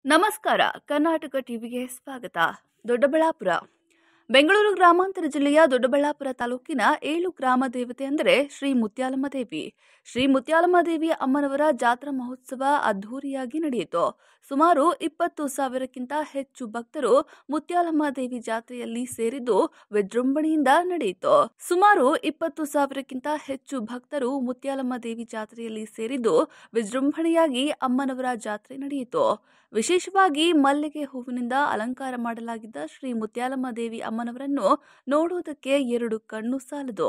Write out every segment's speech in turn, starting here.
ನಮಸ್ಕಾರ ಕರ್ನಾಟಕ ಟಿವಿಗೆ ಸ್ವಾಗತ ದೊಡ್ಡಬಳ್ಳಾಪುರ ಬೆಂಗಳೂರು ಗ್ರಾಮಾಂತರ ಜಿಲ್ಲೆಯ ದೊಡ್ಡಬಳ್ಳಾಪುರ ತಾಲೂಕಿನ ಏಳು ಗ್ರಾಮ ದೇವತೆ ಅಂದರೆ ಶ್ರೀ ಮುತ್ಯಾಲಮ್ಮ ದೇವಿ ಶ್ರೀ ಮುತ್ಯಾಲಮ್ಮ ದೇವಿ ಅಮ್ಮನವರ ಜಾತ್ರಾ ಮಹೋತ್ಸವ ಅದ್ಧೂರಿಯಾಗಿ ನಡೆಯಿತು ಸುಮಾರು ಇಪ್ಪತ್ತು ಸಾವಿರಕ್ಕಿಂತ ಹೆಚ್ಚು ಭಕ್ತರು ಮುತ್ಯಾಲಮ್ಮ ದೇವಿ ಜಾತ್ರೆಯಲ್ಲಿ ಸೇರಿದ್ದು ವಿಜೃಂಭಣೆಯಿಂದ ನಡೆಯಿತು ಸುಮಾರು ಇಪ್ಪತ್ತು ಸಾವಿರಕ್ಕಿಂತ ಹೆಚ್ಚು ಭಕ್ತರು ಮುತ್ಯಾಲಮ್ಮ ದೇವಿ ಜಾತ್ರೆಯಲ್ಲಿ ಸೇರಿದ್ದು ವಿಜೃಂಭಣೆಯಾಗಿ ಅಮ್ಮನವರ ಜಾತ್ರೆ ನಡೆಯಿತು ವಿಶೇಷವಾಗಿ ಮಲ್ಲಿಗೆ ಹೂವಿನಿಂದ ಅಲಂಕಾರ ಮಾಡಲಾಗಿದ್ದ ಶ್ರೀ ಮುತ್ಯಾಲಮ್ಮ ದೇವಿ ಅಮ್ಮನವರನ್ನು ನೋಡುವುದಕ್ಕೆ ಎರಡು ಕಣ್ಣು ಸಾಲದು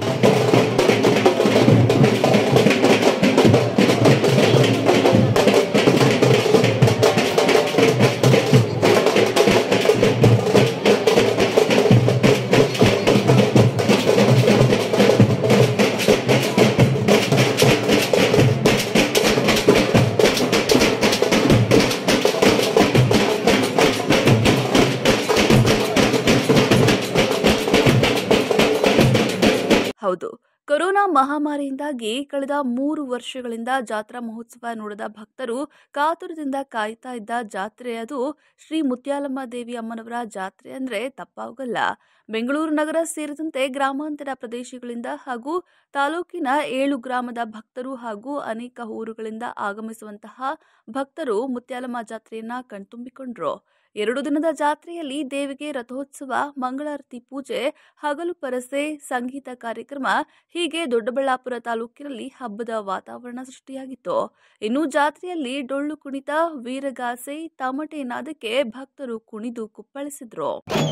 ಹೌದು ಕೊರೋನಾ ಮಹಾಮಾರಿಯಿಂದಾಗಿ ಕಳೆದ ಮೂರು ವರ್ಷಗಳಿಂದ ಜಾತ್ರಾ ಮಹೋತ್ಸವ ನೋಡದ ಭಕ್ತರು ಕಾತುರದಿಂದ ಕಾಯ್ತಾ ಇದ್ದ ಜಾತ್ರೆ ಅದು ಶ್ರೀ ಮುತ್ಯಾಲಮ್ಮ ದೇವಿ ಅಮ್ಮನವರ ಜಾತ್ರೆ ಅಂದ್ರೆ ತಪ್ಪಾಗಲ್ಲ ಬೆಂಗಳೂರು ನಗರ ಸೇರಿದಂತೆ ಗ್ರಾಮಾಂತರ ಪ್ರದೇಶಗಳಿಂದ ಹಾಗೂ ತಾಲೂಕಿನ ಏಳು ಗ್ರಾಮದ ಭಕ್ತರು ಹಾಗೂ ಅನೇಕ ಊರುಗಳಿಂದ ಆಗಮಿಸುವಂತಹ ಭಕ್ತರು ಮುತ್ಯಾಲಮ್ಮ ಜಾತ್ರೆಯನ್ನ ಕಣ್ತುಂಬಿಕೊಂಡ್ರು ಎರಡು ದಿನದ ಜಾತ್ರೆಯಲ್ಲಿ ದೇವಿಗೆ ರಥೋತ್ಸವ ಮಂಗಳಾರತಿ ಪೂಜೆ ಹಗಲು ಪರಸೆ ಸಂಗೀತ ಕಾರ್ಯಕ್ರಮ ಹೀಗೆ ದೊಡ್ಡಬಳ್ಳಾಪುರ ತಾಲೂಕಿನಲ್ಲಿ ಹಬ್ಬದ ವಾತಾವರಣ ಸೃಷ್ಟಿಯಾಗಿತ್ತು ಇನ್ನು ಜಾತ್ರೆಯಲ್ಲಿ ಡೊಳ್ಳು ಕುಣಿತ ವೀರಗಾಸೆ ತಮಟೆ ನಾದಕ್ಕೆ ಭಕ್ತರು ಕುಣಿದು ಕುಪ್ಪಳಿಸಿದ್ರು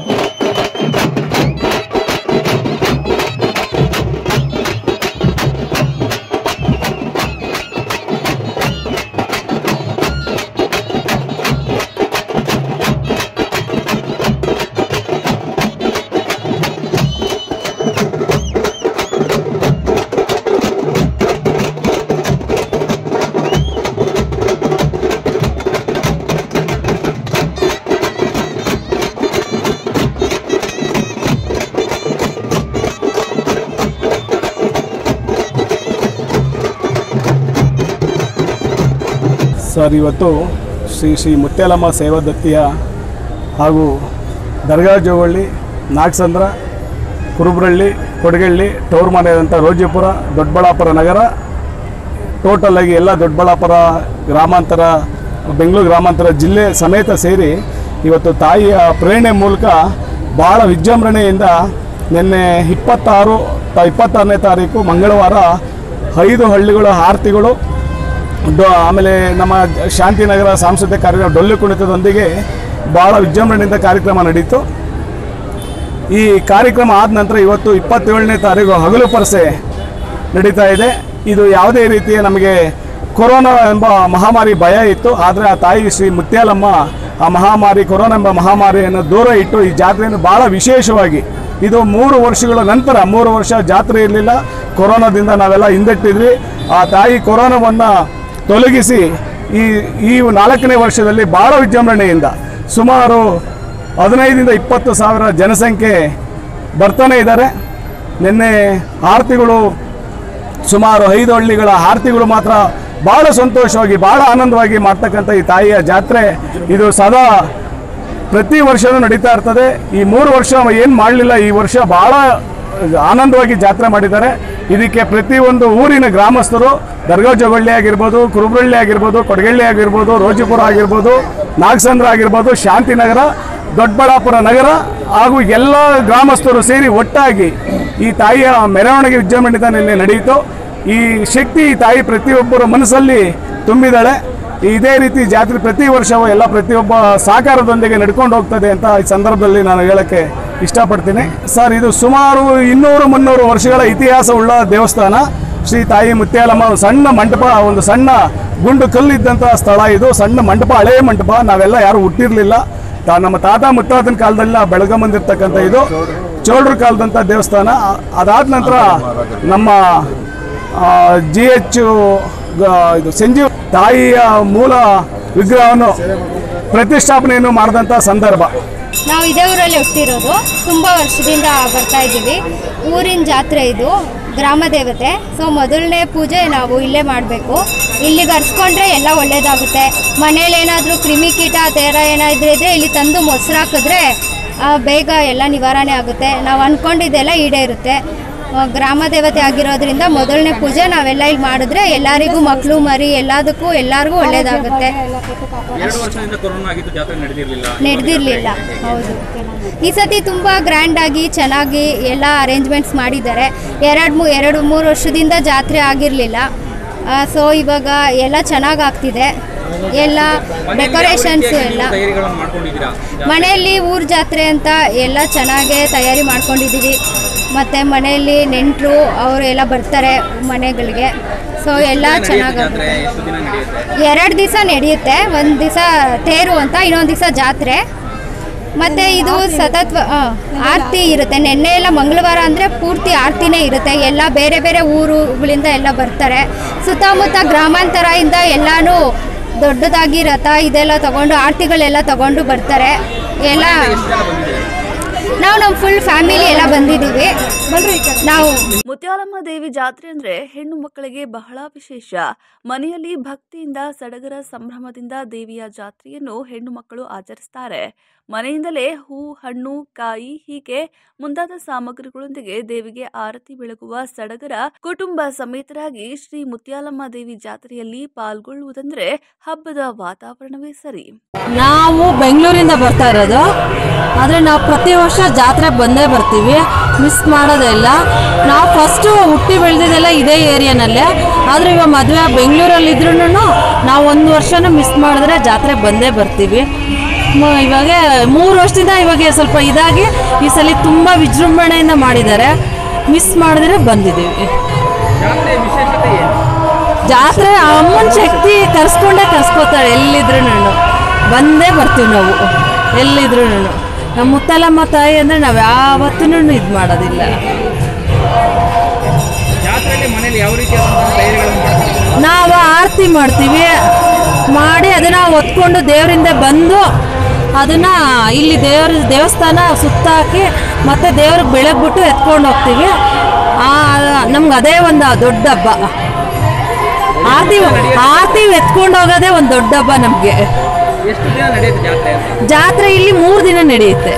ಸರ್ ಇವತ್ತು ಶ್ರೀ ಶ್ರೀ ಮುತ್ಯಾಲಮ್ಮ ಸೇವಾದತ್ತಿಯ ಹಾಗೂ ದರ್ಗಾ ಜೋಗಳ್ಳಿ ನಾಗಸಂದ್ರ ಕುರುಬ್ರಳ್ಳಿ ಕೊಡಗಳ್ಳಿ ಟೌರ್ ಮನೆಯಾದಂಥ ರೋಜಿಪುರ ದೊಡ್ಡಬಳ್ಳಾಪುರ ನಗರ ಟೋಟಲ್ ಆಗಿ ಎಲ್ಲ ದೊಡ್ಡಬಳ್ಳಾಪುರ ಗ್ರಾಮಾಂತರ ಬೆಂಗಳೂರು ಗ್ರಾಮಾಂತರ ಜಿಲ್ಲೆ ಸಮೇತ ಸೇರಿ ಇವತ್ತು ತಾಯಿಯ ಪ್ರೇರಣೆ ಮೂಲಕ ಭಾಳ ವಿಜೃಂಭಣೆಯಿಂದ ನಿನ್ನೆ ಇಪ್ಪತ್ತಾರು ತ- ಇಪ್ಪತ್ತಾರನೇ ತಾರೀಕು ಮಂಗಳವಾರ ಐದು ಹಳ್ಳಿಗಳ ಆರತಿಗಳು ಡೊ ಆಮೇಲೆ ನಮ್ಮ ಶಾಂತಿನಗರ ಸಾಂಸ್ಕೃತಿಕ ಕಾರ್ಯಕ್ರಮ ಡೊಳ್ಳು ಕುಣಿತದೊಂದಿಗೆ ಭಾಳ ವಿಜೃಂಭಣೆಯಿಂದ ಕಾರ್ಯಕ್ರಮ ನಡೀತು ಈ ಕಾರ್ಯಕ್ರಮ ಆದ ನಂತರ ಇವತ್ತು ಇಪ್ಪತ್ತೇಳನೇ ತಾರೀಕು ಹಗಲು ಪರಸೆ ನಡೀತಾ ಇದೆ ಇದು ಯಾವುದೇ ರೀತಿಯ ನಮಗೆ ಕೊರೋನಾ ಎಂಬ ಮಹಾಮಾರಿ ಭಯ ಇತ್ತು ಆದರೆ ಆ ತಾಯಿ ಶ್ರೀ ಮುತ್ಯಾಲಮ್ಮ ಆ ಮಹಾಮಾರಿ ಕೊರೋನಾ ಎಂಬ ಮಹಾಮಾರಿಯನ್ನು ದೂರ ಇಟ್ಟು ಈ ಜಾತ್ರೆಯನ್ನು ಭಾಳ ವಿಶೇಷವಾಗಿ ಇದು ಮೂರು ವರ್ಷಗಳ ನಂತರ ಮೂರು ವರ್ಷ ಜಾತ್ರೆ ಇರಲಿಲ್ಲ ಕೊರೋನಾದಿಂದ ನಾವೆಲ್ಲ ಹಿಂದಟ್ಟಿದ್ವಿ ಆ ತಾಯಿ ಕೊರೋನಾವನ್ನು ತೊಲಗಿಸಿ ಈ ಈ ನಾಲ್ಕನೇ ವರ್ಷದಲ್ಲಿ ಭಾಳ ವಿಜೃಂಭಣೆಯಿಂದ ಸುಮಾರು ಹದಿನೈದರಿಂದ ಇಪ್ಪತ್ತು ಸಾವಿರ ಜನಸಂಖ್ಯೆ ಬರ್ತಾನೆ ಇದ್ದಾರೆ ನಿನ್ನೆ ಆರತಿಗಳು ಸುಮಾರು ಐದು ಹಳ್ಳಿಗಳ ಆರತಿಗಳು ಮಾತ್ರ ಭಾಳ ಸಂತೋಷವಾಗಿ ಭಾಳ ಆನಂದವಾಗಿ ಮಾಡ್ತಕ್ಕಂಥ ಈ ತಾಯಿಯ ಜಾತ್ರೆ ಇದು ಸದಾ ಪ್ರತಿ ವರ್ಷವೂ ನಡೀತಾ ಇರ್ತದೆ ಈ ಮೂರು ವರ್ಷ ಏನು ಮಾಡಲಿಲ್ಲ ಈ ವರ್ಷ ಭಾಳ ಆನಂದವಾಗಿ ಜಾತ್ರೆ ಮಾಡಿದ್ದಾರೆ ಇದಕ್ಕೆ ಪ್ರತಿಯೊಂದು ಊರಿನ ಗ್ರಾಮಸ್ಥರು ದರ್ಗಾ ಜೋಗಳ್ಳಿ ಆಗಿರ್ಬೋದು ಕುರುಬ್ರಳ್ಳಿ ಆಗಿರ್ಬೋದು ಕೊಡಗಳ್ಳಿ ಆಗಿರ್ಬೋದು ರೋಜಿಪುರ ಆಗಿರ್ಬೋದು ನಾಗಸಂದ್ರ ಆಗಿರ್ಬೋದು ಶಾಂತಿನಗರ ದೊಡ್ಡಬಳ್ಳಾಪುರ ನಗರ ಹಾಗೂ ಎಲ್ಲ ಗ್ರಾಮಸ್ಥರು ಸೇರಿ ಒಟ್ಟಾಗಿ ಈ ತಾಯಿಯ ಮೆರವಣಿಗೆ ವಿಜೃಂಭಣೆಯಿಂದ ನಿನ್ನೆ ನಡೆಯಿತು ಈ ಶಕ್ತಿ ಈ ತಾಯಿ ಪ್ರತಿಯೊಬ್ಬರ ಮನಸ್ಸಲ್ಲಿ ತುಂಬಿದ್ದಾಳೆ ಇದೇ ರೀತಿ ಜಾತ್ರೆ ಪ್ರತಿ ವರ್ಷವೂ ಎಲ್ಲ ಪ್ರತಿಯೊಬ್ಬ ಸಹಕಾರದೊಂದಿಗೆ ನಡ್ಕೊಂಡು ಹೋಗ್ತದೆ ಅಂತ ಈ ಸಂದರ್ಭದಲ್ಲಿ ನಾನು ಹೇಳಕ್ಕೆ ಇಷ್ಟಪಡ್ತೀನಿ ಸರ್ ಇದು ಸುಮಾರು ಇನ್ನೂರು ಮುನ್ನೂರು ವರ್ಷಗಳ ಇತಿಹಾಸವುಳ್ಳ ದೇವಸ್ಥಾನ ಶ್ರೀ ತಾಯಿ ಮುತ್ಯಾಲಮ್ಮ ಒಂದು ಸಣ್ಣ ಮಂಟಪ ಒಂದು ಸಣ್ಣ ಗುಂಡು ಕಲ್ಲಿದ್ದಂಥ ಸ್ಥಳ ಇದು ಸಣ್ಣ ಮಂಟಪ ಹಳೆಯ ಮಂಟಪ ನಾವೆಲ್ಲ ಯಾರು ಹುಟ್ಟಿರಲಿಲ್ಲ ತಾ- ನಮ್ಮ ತಾತ ಮುತ್ತಾತನ ಕಾಲದಲ್ಲಿ ಬೆಳಗಂಬಂದಿರ್ತಕ್ಕಂಥ ಇದು ಚೋಳರ ಕಾಲದಂಥ ದೇವಸ್ಥಾನ ಆ- ಅದಾದ ನಂತರ ನಮ್ಮ ಜಿ ಎಚ್ ಇದು ಸಂಜೀವ್ ತಾಯಿಯ ಮೂಲ ವಿಗ್ರಹವನ್ನು ಪ್ರತಿಷ್ಠಾಪನೆಯನ್ನು ಮಾಡಿದಂಥ ಸಂದರ್ಭ ನಾವು ಇದೇ ಊರಲ್ಲಿ ಹುಟ್ಟಿರೋದು ತುಂಬ ವರ್ಷದಿಂದ ಬರ್ತಾ ಇದ್ದೀವಿ ಊರಿನ ಜಾತ್ರೆ ಇದು ಗ್ರಾಮ ದೇವತೆ ಸೊ ಮೊದಲನೇ ಪೂಜೆ ನಾವು ಇಲ್ಲೇ ಮಾಡಬೇಕು ಇಲ್ಲಿಗೆ ಅರ್ಸ್ಕೊಂಡ್ರೆ ಎಲ್ಲ ಒಳ್ಳೇದಾಗುತ್ತೆ ಮನೇಲಿ ಏನಾದರೂ ಕ್ರಿಮಿಕೀಟ ಆ ಥರ ಏನಾದರೂ ಇದ್ದರೆ ಇಲ್ಲಿ ತಂದು ಮೊಸರು ಹಾಕಿದ್ರೆ ಆ, ಬೇಗ ಎಲ್ಲ ನಿವಾರಣೆ ಆಗುತ್ತೆ ನಾವು ಅಂದ್ಕೊಂಡಿದ್ದೆಲ್ಲ ಈಡೇರುತ್ತೆ ಆ, ಗ್ರಾಮ ದೇವತೆ ಆಗಿರೋದ್ರಿಂದ ಮೊದಲನೇ ಪೂಜೆ ನಾವೆಲ್ಲ ಇಲ್ಲಿ ಮಾಡಿದ್ರೆ ಎಲ್ಲರಿಗೂ ಮಕ್ಕಳು ಮರಿ ಎಲ್ಲದಕ್ಕೂ ಎಲ್ಲರಿಗೂ ಒಳ್ಳೇದಾಗುತ್ತೆ ಎರಡು ವರ್ಷದಿಂದ ಕೊರೋನಾ ಆಗಿದ್ದು ಜಾತ್ರೆ ನಡೆದಿರಲಿಲ್ಲ ನಡೆದಿರಲಿಲ್ಲ ಹೌದು ಈ ಸತಿ ತುಂಬ ಗ್ರ್ಯಾಂಡಾಗಿ ಚೆನ್ನಾಗಿ ಎಲ್ಲ ಅರೇಂಜ್ಮೆಂಟ್ಸ್ ಮಾಡಿದ್ದಾರೆ ಎರಡು ಮೂ ಎರಡು ಮೂರು ವರ್ಷದಿಂದ ಜಾತ್ರೆ ಆಗಿರಲಿಲ್ಲ ಸೊ ಇವಾಗ ಎಲ್ಲ ಚೆನ್ನಾಗಿ ಆಗ್ತಿದೆ ಎಲ್ಲ ಡೆಕೋರೇಷನ್ಸು ಎಲ್ಲ ತಯಾರಿಗಳನ್ನು ಮಾಡ್ಕೊಂಡಿದ್ದೀರಾ ಮನೆಯಲ್ಲಿ ಊರ ಜಾತ್ರೆ ಅಂತ ಎಲ್ಲ ಚೆನ್ನಾಗೇ ತಯಾರಿ ಮಾಡ್ಕೊಂಡಿದ್ದೀವಿ ಮತ್ತು ಮನೆಯಲ್ಲಿ ನೆಂಟರು ಅವರು ಎಲ್ಲ ಬರ್ತಾರೆ ಮನೆಗಳಿಗೆ ಸೊ ಎಲ್ಲ ಚೆನ್ನಾಗಿ ಜಾತ್ರೆ ಎಷ್ಟು ದಿನ ನಡೆಯುತ್ತೆ ಎರಡು ದಿವಸ ನಡೆಯುತ್ತೆ ಒಂದು ದಿವಸ ತೇರು ಅಂತ ಇನ್ನೊಂದು ದಿವಸ ಜಾತ್ರೆ ಮತ್ತು ಇದು ಸತತ್ವ ಆ, ಆರತಿ ಇರುತ್ತೆ ನೆನ್ನೆ ಎಲ್ಲ ಮಂಗಳವಾರ ಅಂದರೆ ಪೂರ್ತಿ ಆರತಿನೇ ಇರುತ್ತೆ ಎಲ್ಲ ಬೇರೆ ಬೇರೆ ಊರುಗಳಿಂದ ಎಲ್ಲ ಬರ್ತಾರೆ ಸುತ್ತಮುತ್ತ ಗ್ರಾಮಾಂತರದಿಂದ ಎಲ್ಲನೂ ದೊಡ್ಡದಾಗಿ ರಥ ಇದೆಲ್ಲ ತಗೊಂಡು ಆರತಿಗಳೆಲ್ಲ ತಗೊಂಡು ಬರ್ತಾರೆ ಎಲ್ಲ ನಾವು ನಮ್ಮ ಫುಲ್ ಫ್ಯಾಮಿಲಿ ಎಲ್ಲ ಬಂದಿದ್ದೀವಿ ನಾವು ಮುತ್ಯಾಲಮ್ಮ ದೇವಿ ಜಾತ್ರೆ ಅಂದ್ರೆ ಹೆಣ್ಣು ಮಕ್ಕಳಿಗೆ ಬಹಳ ವಿಶೇಷ ಮನೆಯಲ್ಲಿ ಭಕ್ತಿಯಿಂದ ಸಡಗರ ಸಂಭ್ರಮದಿಂದ ದೇವಿಯ ಜಾತ್ರೆಯನ್ನು ಹೆಣ್ಣು ಮಕ್ಕಳು ಆಚರಿಸ್ತಾರೆ ಮನೆಯಿಂದಲೇ ಹೂ ಹಣ್ಣು ಕಾಯಿ ಹೀಗೆ ಮುಂತಾದ ಸಾಮಗ್ರಿಗಳೊಂದಿಗೆ ದೇವಿಗೆ ಆರತಿ ಬೆಳಗುವ ಸಡಗರ ಕುಟುಂಬ ಸಮೇತರಾಗಿ ಶ್ರೀ ಮುತ್ಯಾಲಮ್ಮ ದೇವಿ ಜಾತ್ರೆಯಲ್ಲಿ ಪಾಲ್ಗೊಳ್ಳುವುದಂದ್ರೆ ಹಬ್ಬದ ವಾತಾವರಣವೇ ಸರಿ ನಾವು ಬೆಂಗಳೂರಿಂದ ಬರ್ತಾ ಇರೋದು ಆದರೆ ನಾವು ಪ್ರತಿ ವರ್ಷ ಜಾತ್ರೆ ಬಂದೇ ಬರ್ತೀವಿ ಮಿಸ್ ಮಾಡೋದೇ ಇಲ್ಲ ನಾವು ಫಸ್ಟು ಹುಟ್ಟಿ ಬೆಳೆದಿದ್ದೆಲ್ಲ ಇದೇ ಏರಿಯಾನಲ್ಲೇ ಆದರೆ ಇವಾಗ ಮದುವೆ ಬೆಂಗಳೂರಲ್ಲಿದ್ರೂ ನಾವು ಒಂದು ವರ್ಷನೂ ಮಿಸ್ ಮಾಡಿದ್ರೆ ಜಾತ್ರೆ ಬಂದೇ ಬರ್ತೀವಿ ಮ- ಇವಾಗ ಮೂರು ವರ್ಷದಿಂದ ಇವಾಗ ಸ್ವಲ್ಪ ಇದಾಗಿ ಈ ಸಲ ತುಂಬ ವಿಜೃಂಭಣೆಯಿಂದ ಮಾಡಿದ್ದಾರೆ ಮಿಸ್ ಮಾಡಿದ್ರೆ ಬಂದಿದ್ದೀವಿ ಜಾತ್ರೆ ವಿಶೇಷತೆ ಏನು ಜಾತ್ರೆ ಅಮ್ಮನ ಶಕ್ತಿ ಕರ್ಸ್ಕೊಂಡೇ ಕರ್ಸ್ಕೊತಾಳೆ ಎಲ್ಲಿದ್ರು ಬಂದೇ ಬರ್ತೀವಿ ನಾವು ಎಲ್ಲಿದ್ರು ನಮ್ಮ ಮುತ್ತಲಮ್ಮ ತಾಯಿ ಅಂದರೆ ನಾವು ಯಾವತ್ತೂ ಇದು ಮಾಡೋದಿಲ್ಲ ಜಾತ್ರೆಯಲ್ಲಿ ಮನೇಲಿ ಯಾವ ರೀತಿಯಾದಂತಹ ತಯಾರಿಗಳನ್ನು ಮಾಡ್ಕೊಂಡಿದ್ದೀರಾ ನಾವು ಆರತಿ ಮಾಡ್ತೀವಿ ಮಾಡಿ ಅದನ್ನು ಹೊತ್ಕೊಂಡು ದೇವರಿಂದ ಬಂದು ಅದನ್ನು ಇಲ್ಲಿ ದೇವ್ರ ದೇವಸ್ಥಾನ ಸುತ್ತಾಕಿ ಮತ್ತು ದೇವ್ರಿಗೆ ಬೆಳಗ್ಬಿಟ್ಟು ಎತ್ಕೊಂಡು ಹೋಗ್ತೀವಿ ನಮ್ಗೆ ಅದೇ ಒಂದು ದೊಡ್ಡ ಹಬ್ಬ ಆರತಿ ಆರತಿ ಎತ್ಕೊಂಡು ಹೋಗೋದೇ ಒಂದು ದೊಡ್ಡ ಹಬ್ಬ ನಮಗೆ ಎಷ್ಟು ದಿನ ನಡೆಯುತ್ತೆ ಜಾತ್ರೆ ಅಂತ ಜಾತ್ರೆ ಇಲ್ಲಿ ಮೂರು ದಿನ ನಡೆಯುತ್ತೆ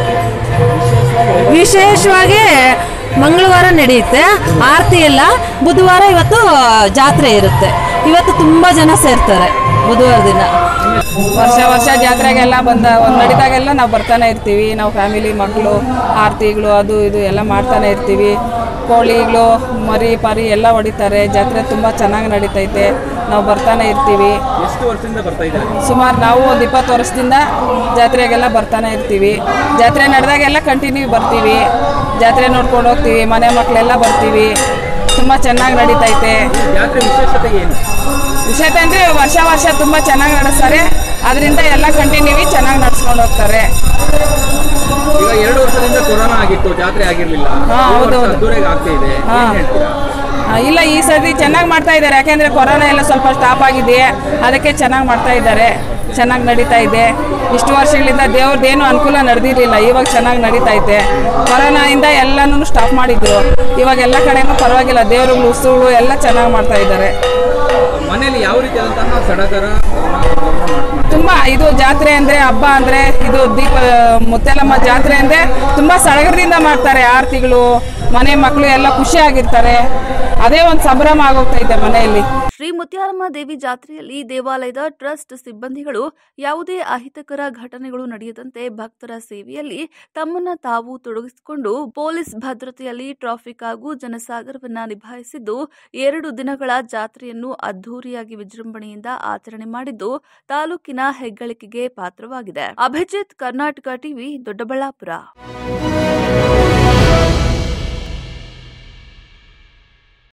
ವಿಶೇಷವಾಗಿ ಮಂಗಳವಾರ ನಡೆಯುತ್ತೆ ಆರತಿ ಎಲ್ಲ ಬುಧವಾರ ಇವತ್ತು ಜಾತ್ರೆ ಇರುತ್ತೆ ಇವತ್ತು ತುಂಬ ಜನ ಸೇರ್ತಾರೆ ಬುಧವಾರ ದಿನ ವರ್ಷ ವರ್ಷ ಜಾತ್ರೆಗೆಲ್ಲ ಬಂದ ಒಂದು ನಡೀದಾಗೆಲ್ಲ ನಾವು ಬರ್ತಾನೆ ಇರ್ತೀವಿ ನಾವು ಫ್ಯಾಮಿಲಿ ಮಕ್ಕಳು ಆರತಿಗಳು ಅದು ಇದು ಎಲ್ಲ ಮಾಡ್ತಾನೆ ಇರ್ತೀವಿ ಕೋಳಿಗಳು ಮರಿ ಪರಿ ಎಲ್ಲ ಹೊಡಿತಾರೆ ಜಾತ್ರೆ ತುಂಬ ಚೆನ್ನಾಗಿ ನಡೀತೈತೆ ನಾವು ಬರ್ತಾನೆ ಇರ್ತೀವಿ ಎಷ್ಟು ವರ್ಷದಿಂದ ಬರ್ತಾ ಇದ್ದಾರೆ ಸುಮಾರು ನಾವು ಒಂದು ಇಪ್ಪತ್ತು ವರ್ಷದಿಂದ ಜಾತ್ರೆಗೆಲ್ಲ ಬರ್ತಾನೆ ಇರ್ತೀವಿ ಜಾತ್ರೆ ನಡೆದಾಗೆಲ್ಲ ಕಂಟಿನ್ಯೂ ಬರ್ತೀವಿ ಜಾತ್ರೆ ನೋಡ್ಕೊಂಡು ಹೋಗ್ತೀವಿ ಮನೆ ಮಕ್ಕಳೆಲ್ಲ ಬರ್ತೀವಿ ತುಂಬ ಚೆನ್ನಾಗಿ ನಡೀತೈತೆ ಜಾತ್ರೆ ವಿಶೇಷತೆ ಏನು ವಿಷಯತೆ ಅಂದರೆ ವರ್ಷ ವರ್ಷ ತುಂಬ ಚೆನ್ನಾಗಿ ನಡೆಸ್ತಾರೆ ಅದರಿಂದ ಎಲ್ಲ ಕಂಟಿನ್ಯೂ ಚೆನ್ನಾಗಿ ನಡ್ಸ್ಕೊಂಡು ಹೋಗ್ತಾರೆ ಈಗ ಎರಡು ವರ್ಷದಿಂದ ಕೊರೋನಾ ಆಗಿತ್ತು ಜಾತ್ರೆ ಆಗಿರ್ಲಿಲ್ಲ ಹಾ, ಈ ವರ್ಷ ಹೌದು, ಹೌದು. ಅದ್ದೂರಿಯಾಗಿ ಆಗ್ತಾ ಇದೆ ಹಾ. ಏನ್ ಹೇಳ್ತೀರಾ ಆ, ಇಲ್ಲ ಈ ಸತಿ ಚೆನ್ನಾಗಿ ಮಾಡ್ತಾ ಇದ್ದಾರೆ ಯಾಕೆಂದರೆ ಕೊರೋನಾ ಎಲ್ಲ ಸ್ವಲ್ಪ ಸ್ಟಾಪ್ ಆಗಿದೆ ಅದಕ್ಕೆ ಚೆನ್ನಾಗಿ ಮಾಡ್ತಾ ಇದ್ದಾರೆ ಚೆನ್ನಾಗಿ ನಡೀತಾ ಇದೆ ಇಷ್ಟು ವರ್ಷಗಳಿಂದ ದೇವ್ರದ್ದೇನು ಅನುಕೂಲ ನಡೆದಿರಲಿಲ್ಲ ಇವಾಗ ಚೆನ್ನಾಗಿ ನಡೀತಾ ಐತೆ ಕೊರೋನಾಯಿಂದ ಎಲ್ಲನೂ ಸ್ಟಾಪ್ ಮಾಡಿದ್ರು ಇವಾಗ ಎಲ್ಲ ಕಡೆನೂ ಪರವಾಗಿಲ್ಲ ದೇವ್ರುಗಳು ಉತ್ಸವಗಳು ಎಲ್ಲ ಚೆನ್ನಾಗಿ ಮಾಡ್ತಾ ಇದ್ದಾರೆ ಮನೇಲಿ ಯಾವ ರೀತಿಯಾದಂತಹ ಸಡಗರ ತುಂಬ ಇದು ಜಾತ್ರೆ ಅಂದರೆ ಹಬ್ಬ ಅಂದರೆ ಇದು ದೀಪ ಮುತ್ತೆಲಮ್ಮ ಜಾತ್ರೆ ಅಂದರೆ ತುಂಬ ಸಡಗರದಿಂದ ಮಾಡ್ತಾರೆ ಆರತಿಗಳು ಮನೆ ಮಕ್ಕಳು ಎಲ್ಲ ಖುಷಿಯಾಗಿರ್ತಾರೆ ಅದೇ ಒಂದು ಸಂಭ್ರಮ ಆಗೋಗ್ತೈತೆ ಮನೆಯಲ್ಲಿ ಶ್ರೀ ಮುತ್ಯಾಲಮ್ಮ ದೇವಿ ಜಾತ್ರೆಯಲ್ಲಿ ದೇವಾಲಯದ ಟ್ರಸ್ಟ್ ಸಿಬ್ಬಂದಿಗಳು ಯಾವುದೇ ಅಹಿತಕರ ಘಟನೆಗಳು ನಡೆಯದಂತೆ ಭಕ್ತರ ಸೇವೆಯಲ್ಲಿ ತಮ್ಮನ್ನ ತಾವು ತೊಡಗಿಸಿಕೊಂಡು ಪೊಲೀಸ್ ಭದ್ರತೆಯಲ್ಲಿ ಟ್ರಾಫಿಕ್ ಹಾಗೂ ಜನಸಾಗರವನ್ನ ನಿಭಾಯಿಸಿದ್ದು ಎರಡು ದಿನಗಳ ಜಾತ್ರೆಯನ್ನು ಅದ್ಧೂರಿಯಾಗಿ ವಿಜೃಂಭಣೆಯಿಂದ ಆಚರಣೆ ಮಾಡಿದ್ದು ತಾಲೂಕಿನ ಹೆಗ್ಗಳಿಕೆಗೆ ಪಾತ್ರವಾಗಿದೆ ಅಭಿಜಿತ್ ಕರ್ನಾಟಕ ಟಿವಿ ದೊಡ್ಡಬಳ್ಳಾಪುರ